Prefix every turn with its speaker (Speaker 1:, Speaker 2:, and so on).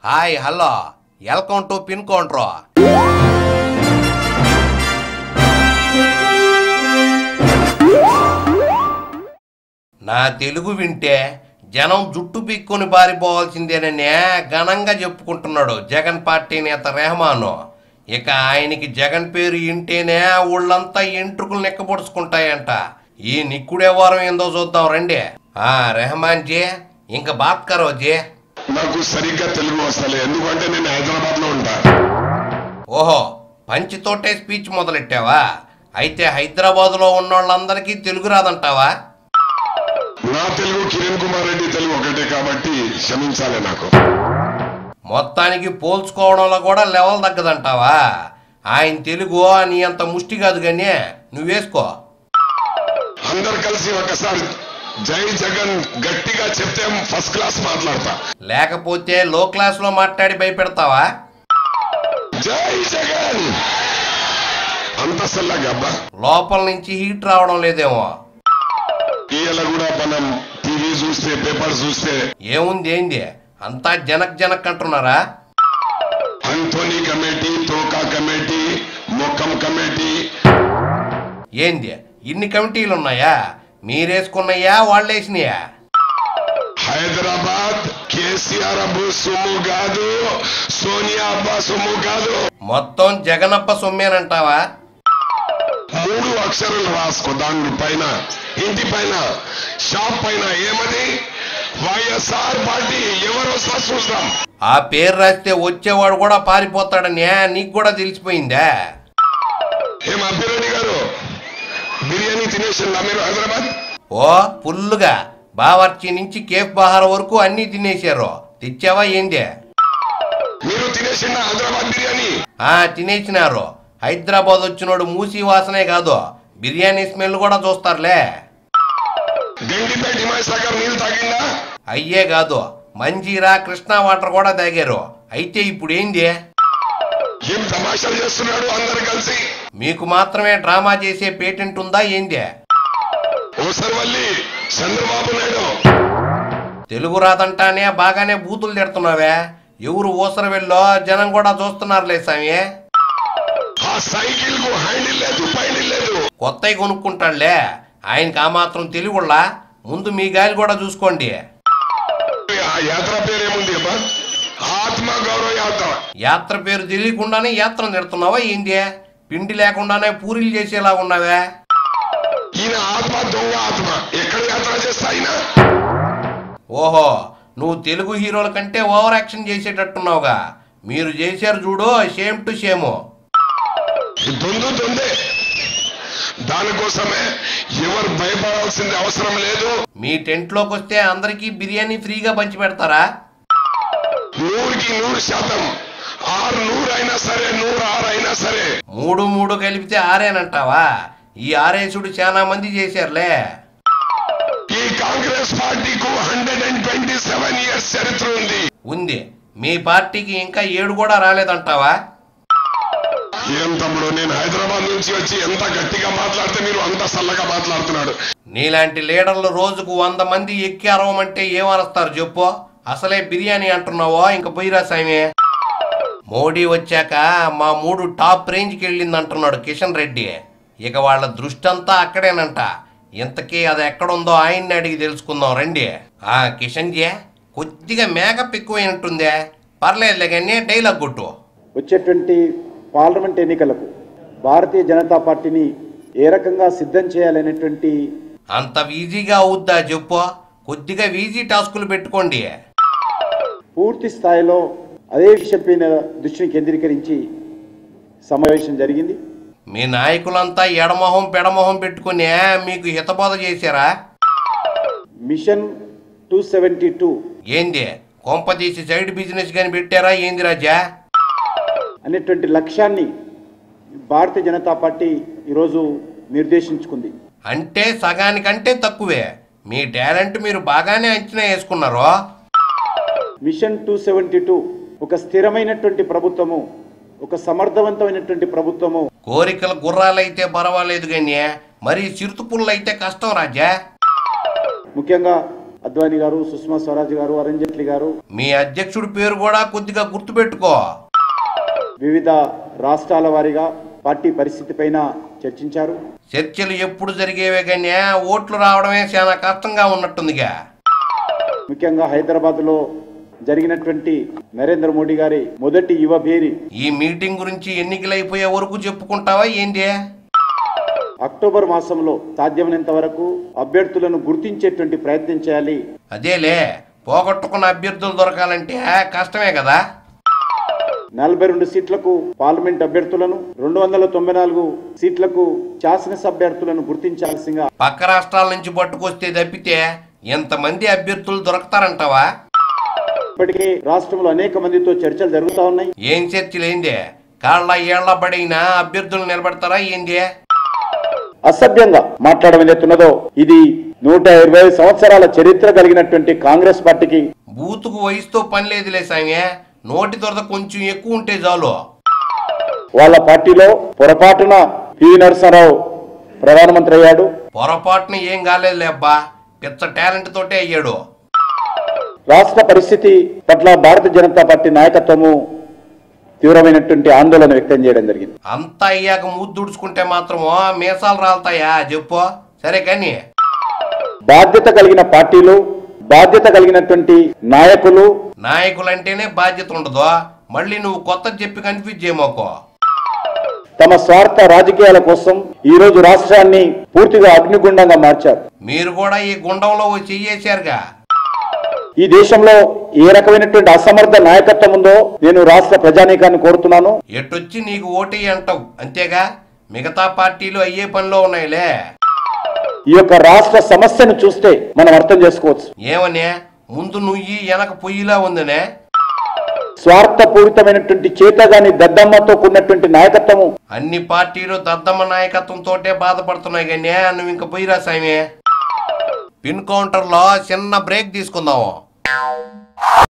Speaker 1: hi hello welcome to pin counter నా తెలుగు వింటే జనం జుట్టు పిక్కుని పారిపోవాల్సిందేననే ఘనంగా చెప్పుకుంటున్నాడు జగన్ పార్టీ నేత రెహమాను ఇక ఆయనకి జగన్ పేరు వింటేనే ఊళ్ళంతా ఎంట్రుకులు నెక్కపొడుచుకుంటాయంట ఈ నిక్కుడే వారం ఏందో చూద్దాం రండి ఆ రెహమాన్ జీ ఇంకా బాత్ కరో జీ
Speaker 2: నాకు సరిగ్గా తెలుగు వస్తలే ఎందుకంటే నేను హైదరాబాద్ లో ఉంటా
Speaker 1: ఓహో పంచితోటే స్పీచ్ మొదలెట్టావా అయితే హైదరాబాదులో ఉన్న వాళ్ళందరికీ తెలుగు రాదంటావా
Speaker 2: నా తెలుగు కిరణ్ కుమార్ రెడ్డి తెలుగు ఒకటే కాబట్టి క్షమించాలి నాకు
Speaker 1: మొత్తానికి పోల్చుకోవడంలో కూడా లెవెల్ తగ్గదంటావా ఆయన తెలుగు నీ అంత ముష్టి కాదు కానీ నువ్వేసుకో
Speaker 2: అందరు కలిసి ఒకసారి జై జగన్ గట్టిగా చెప్తే ఫస్ట్ క్లాస్ మాట్లాడతా
Speaker 1: లేకపోతే లో క్లాస్లో మాట్లాడి భయపెడతావా
Speaker 2: జై జగన్ అంత సల్లగా అబ్బా
Speaker 1: లోపల నుంచి హీట్ రావడం లేదేమో
Speaker 2: ఇవాళ కూడా మనం టీవీ చూస్తే పేపర్ చూస్తే
Speaker 1: ఏముంది ఏంది అంతా జనక్ జనక్ అంటున్నారా
Speaker 2: అంథోనీ కమిటీ తోకా కమిటీ మొక్కం కమిటీ
Speaker 1: ఏంది ఇన్ని కమిటీలు ఉన్నాయా మీరేసుకున్నాయా వాళ్ళేసినాయా
Speaker 2: హైదరాబాద్ కేసీఆర్ అబ్బు సొమ్ము కాదు సోనియా అబ్బా సొమ్ము కాదు
Speaker 1: మొత్తం జగనప్ప సొమ్మేనంటావా
Speaker 2: మూడు అక్షరాలు రాసుకో దాని పైన ఇంటి పైన షాప్ పైన ఏమది వైఎస్ఆర్ పార్టీ ఎవరు వస్తా చూద్దాం
Speaker 1: ఆ పేరు రాస్తే వచ్చేవాడు కూడా పారిపోతాడని నీకు కూడా తెలిసిపోయిందా
Speaker 2: ఏం అభిరెడ్డి గారు బిర్యానీ తినేసిందా మీరు హైదరాబాద్
Speaker 1: ఓ ఫుల్లుగా బావర్చి నుంచి కేఫ్ బహార్ వరకు అన్నీ తినేశారు తెచ్చావా ఏంది
Speaker 2: మీరు తినేసిందా హైదరాబాద్ బిర్యానీ
Speaker 1: ఆ తినేసినారు హైదరాబాద్ వచ్చినోడు మూసి వాసనే కాదు బిర్యానీ స్మెల్ కూడా చూస్తారులే
Speaker 2: గండిపేట హిమాయసాగర్ నీళ్ళు తాగిందా
Speaker 1: అయ్యే కాదు మంజీరా కృష్ణా వాటర్ కూడా తాగారు అయితే ఇప్పుడు ఏంది
Speaker 2: ఏం తమాషాలు చేస్తున్నాడు అందరు కలిసి
Speaker 1: మీకు మాత్రమే డ్రామా చేసే పేటెంట్ ఉందా ఏంది
Speaker 2: ఓసారి మళ్ళీ చంద్రబాబు నాయుడు
Speaker 1: తెలుగు రాదంటానే బాగానే బూతులు తిడుతున్నావే ఎవరు ఊసర వెళ్ళో జనం కూడా చూస్తున్నారులే స్వామి
Speaker 2: ఆ సైకిల్ కు హ్యాండిల్ లేదు పైండిల్ లేదు
Speaker 1: కొత్తవి కొనుక్కుంటాడులే ఆయనకి ఆ మాత్రం తెలుగుళ్ళా ముందు మీ గాలి కూడా చూసుకోండి
Speaker 2: ఆ యాత్ర పేరు ఏముంది అబ్బా ఆత్మ గౌరవ యాత్ర
Speaker 1: యాత్ర పేరు తెలియకుండానే యాత్ర తిడుతున్నావా ఏంది పిండి లేకుండానే పూరీలు చేసేలా ఉన్నావే
Speaker 2: ఈయన ఆత్మ దొంగ ఆత్మ ఎక్కడ యాత్ర చేస్తా ఆయన
Speaker 1: ఓహో నువ్వు తెలుగు హీరోల కంటే ఓవర్ యాక్షన్ చేసేటట్టున్నావుగా మీరు చేశారు చూడు సేమ్ టు సేమ్
Speaker 2: ఈ దొందు దొందే దానికోసమే ఎవరు భయపడాల్సింది అవసరం లేదు
Speaker 1: మీ టెంట్లోకి వస్తే అందరికీ బిర్యానీ ఫ్రీగా పంచి పెడతారా
Speaker 2: నూరుకి నూరు శాతం ఆరు నూరు అయినా సరే నూరు ఆరు అయినా సరే
Speaker 1: మూడు మూడు కలిపితే ఆరేనంటావా ఈ ఆరేసుడు చాలా మంది చేశారులే
Speaker 2: ఈ కాంగ్రెస్ పార్టీకు hundred and twenty seven years చరిత్ర ఉంది
Speaker 1: ఉంది మీ పార్టీకి ఇంకా ఏడు కూడా రాలేదంటావా
Speaker 2: ఏం తమ్ముడు నేను హైదరాబాద్ నుంచి వచ్చి ఎంత గట్టిగా మాట్లాడితే మీరు అంత చల్లగా మాట్లాడుతున్నాడు
Speaker 1: నీలాంటి లీడర్లు రోజుకు వంద మంది ఎక్కి అరవమంటే ఏమరుస్తారు చెప్పు అసలే బిర్యానీ అంటున్నావో ఇంక పోయిరా సామి మోడీ వచ్చాక మా మూడు టాప్ రేంజ్కి వెళ్ళింది అంటున్నాడు కిషన్ రెడ్డి ఇక వాళ్ళ దృష్టి అంతా అక్కడేనంట ఇంతకీ అది ఎక్కడుందో ఆయన్ని అడిగి తెలుసుకుందాం రండి ఆ కిషన్ జీ కొద్దిగా మేకప్ ఎక్కువైనట్టుందే పర్లేదులే కానీ డైలాగ్ కొట్టు
Speaker 3: వచ్చేటువంటి పార్లమెంట్ ఎన్నికలకు భారతీయ జనతా పార్టీని ఏ రకంగా సిద్ధం చేయాలనేటువంటి
Speaker 1: అంత ఈజీగా అవుద్దా చెప్పు కొద్దిగా ఈజీ టాస్కులు పెట్టుకోండి
Speaker 3: పూర్తి స్థాయిలో అదే విషయంపైన దృష్టిని కేంద్రీకరించి సమావేశం జరిగింది
Speaker 1: మీ నాయకులంతా ఎడమొహం పెడమొహం పెట్టుకుని మీకు హితబోధ చేశారా
Speaker 3: మిషన్ టూ సెవెంటీ టూ
Speaker 1: ఏంది కొంపతీసి సైడ్ బిజినెస్ కానీ పెట్టారా ఏంది రాజా
Speaker 3: అనేటువంటి లక్ష్యాన్ని భారతీయ జనతా పార్టీ ఈరోజు నిర్దేశించుకుంది
Speaker 1: అంటే సగానికంటే తక్కువే మీ టాలెంట్ మీరు బాగానే అంచనా వేసుకున్నారు
Speaker 3: మిషన్ టూ సెవెంటీ టూ ఒక స్థిరమైనటువంటి ప్రభుత్వము ఒక సమర్థవంతమైనటువంటి ప్రభుత్వము
Speaker 1: కోరికల గుర్రాలైతే పర్వాలేదు కానీ మరి చిరుతుపుల్లైతే కష్టం రాజా
Speaker 3: ముఖ్యంగా అద్వానీ గారు సుష్మా స్వరాజ్ గారు అరుణ్ జైట్లీ గారు
Speaker 1: మీ అధ్యక్షుడి పేరు కూడా కొద్దిగా గుర్తుపెట్టుకో
Speaker 3: వివిధ రాష్ట్రాల వారీగా పార్టీ పరిస్థితి పైన చర్చించారు
Speaker 1: చర్చలు ఎప్పుడు జరిగేవే కానీ ఓట్లు రావడమే చాలా కష్టంగా ఉన్నట్టుందిగా
Speaker 3: ముఖ్యంగా హైదరాబాద్లో జరిగినటువంటి నరేంద్ర మోడీ గారి మొదటి యువ భేరి
Speaker 1: ఈ మీటింగ్ గురించి ఎన్నికలు అయిపోయే వరకు చెప్పుకుంటావా ఏంది
Speaker 3: అక్టోబర్ మాసంలో సాధ్యమైనంత వరకు అభ్యర్థులను గుర్తించేటువంటి ప్రయత్నం చేయాలి
Speaker 1: అదేలే పోగొట్టుకున్న అభ్యర్థులు దొరకాలంటే కష్టమే కదా
Speaker 3: నలభై రెండు సీట్లకు పార్లమెంట్ అభ్యర్థులను రెండు వందల తొంభై నాలుగు సీట్లకు శాసనసభ అభ్యర్థులను గుర్తించాల్సిందిగా
Speaker 1: పక్క రాష్ట్రాల నుంచి పట్టుకొస్తే తప్పితే ఎంతమంది అభ్యర్థులు దొరకతారంటావా
Speaker 3: ఇప్పటికే రాష్ట్రంలో అనేక మందితో చర్చలు జరుగుతా ఉన్నాయి
Speaker 1: ఏం చర్చలు ఏంది కాళ్ళ ఏళ్ల పడినా అభ్యర్థులు నిలబెడతారా ఏంది
Speaker 3: అసభ్యంగా మాట్లాడడం ఏదైతున్నదో ఇది నూట ఇరవై సంవత్సరాల చరిత్ర కలిగినటువంటి కాంగ్రెస్ పార్టీకి
Speaker 1: బూతుకు వయసుతో పని లేదులే సామి నోటి దొరద కొంచెం ఎక్కువ ఉంటే చాలు
Speaker 3: వాళ్ళ పార్టీలో పొరపాటున పివి నరసింహారావు ప్రధానమంత్రి అయ్యాడు
Speaker 1: పొరపాటున ఏం కాలేదులే అబ్బా పిచ్చ టాలెంట్ తోటే అయ్యాడు
Speaker 3: రాష్ట్ర పరిస్థితి పట్ల భారతీయ జనతా పార్టీ నాయకత్వము తీవ్రమైనటువంటి ఆందోళన వ్యక్తం చేయడం జరిగింది
Speaker 1: అంతా అయ్యాక ముద్దుడుచుకుంటే మాత్రము మీసాలు రాలుతాయా చెప్పు సరే కానీ
Speaker 3: బాధ్యత కలిగిన పార్టీలు బాధ్యత కలిగినటువంటి నాయకులు
Speaker 1: నాయకులంటేనే బాధ్యత ఉండదు మళ్ళీ నువ్వు కొత్త చెప్పి కన్ఫ్యూజ్ చేయమోకో
Speaker 3: తమ స్వార్థ రాజకీయాల కోసం ఈ రోజు రాష్ట్రాన్ని పూర్తిగా అగ్నిగుండంగా మార్చారు
Speaker 1: మీరు కూడా ఈ గుండంలో ఓ చెయ్యేశారుగా
Speaker 3: ఈ దేశంలో ఏ రకమైనటువంటి అసమర్థ నాయకత్వం ఉందో నేను రాష్ట్ర ప్రజానీకాన్ని కోరుతున్నాను
Speaker 1: ఎటొచ్చి నీకు ఓటీ అంటావు అంతేగా మిగతా పార్టీలు అయ్యే పనిలో ఉన్నాయిలే
Speaker 3: ఈ యొక్క రాష్ట్ర సమస్యను చూస్తే మనం అర్థం చేసుకోవచ్చు
Speaker 1: ఏమనే ముందు నుయ్యి వెనక పొయ్యిలా ఉందనే
Speaker 3: స్వార్థపూరితమైనటువంటి చేతగాని దద్దమ్మతో కూడినటువంటి నాయకత్వము
Speaker 1: అన్ని పార్టీలు దద్దమ్మ నాయకత్వంతోటే బాధపడుతున్నాయి కానీ నువ్వు ఇంక పోయిరా సామి పిన్ కౌంటర్లో చిన్న బ్రేక్ తీసుకుందాము